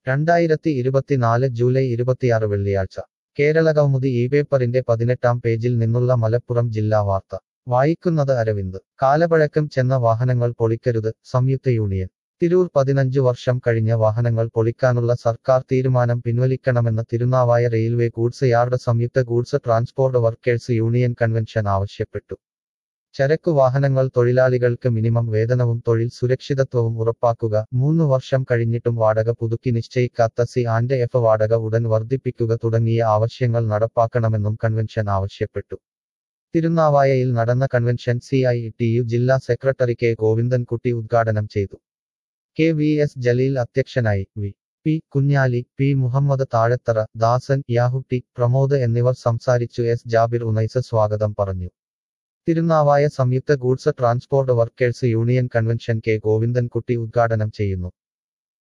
രണ്ടായിരത്തി ഇരുപത്തിനാല് ജൂലൈ ഇരുപത്തിയാറ് വെള്ളിയാഴ്ച കേരള കൗമുദി ഈ പേപ്പറിന്റെ പതിനെട്ടാം പേജിൽ നിന്നുള്ള മലപ്പുറം ജില്ലാ വാർത്ത വായിക്കുന്നത് അരവിന്ദ് കാലപഴക്കം ചെന്ന വാഹനങ്ങൾ പൊളിക്കരുത് സംയുക്ത യൂണിയൻ തിരൂർ പതിനഞ്ചു വർഷം കഴിഞ്ഞ വാഹനങ്ങൾ പൊളിക്കാനുള്ള സർക്കാർ തീരുമാനം പിൻവലിക്കണമെന്ന് തിരുനാവായ റെയിൽവേ ഗൂഡ്സ് യാർഡ് സംയുക്ത goods transport workers union convention ആവശ്യപ്പെട്ടു ചരക്കു വാഹനങ്ങൾ തൊഴിലാളികൾക്ക് മിനിമം വേതനവും തൊഴിൽ സുരക്ഷിതത്വവും ഉറപ്പാക്കുക മൂന്ന് വർഷം കഴിഞ്ഞിട്ടും വാടക പുതുക്കി നിശ്ചയിക്കാത്ത സി ആൻഡ് എഫ് വാടക ഉടൻ വർദ്ധിപ്പിക്കുക തുടങ്ങിയ ആവശ്യങ്ങൾ നടപ്പാക്കണമെന്നും കൺവെൻഷൻ ആവശ്യപ്പെട്ടു തിരുനാവായയിൽ നടന്ന convention C I T U ജില്ലാ സെക്രട്ടറി കെ ഗോവിന്ദൻകുട്ടി ഉദ്ഘാടനം ചെയ്തു കെ വി എസ് ജലീൽ അധ്യക്ഷനായി V P Kunhali P Muhammad Thazhathara Dasan Yahutty Pramod എന്നിവർ സംസാരിച്ചു എസ് ജാബിർ ഉനൈസ് സ്വാഗതം പറഞ്ഞു തിരുനാവായ സംയുക്ത goods transport workers union convention K Govindankutty ഉദ്ഘാടനം ചെയ്യുന്നു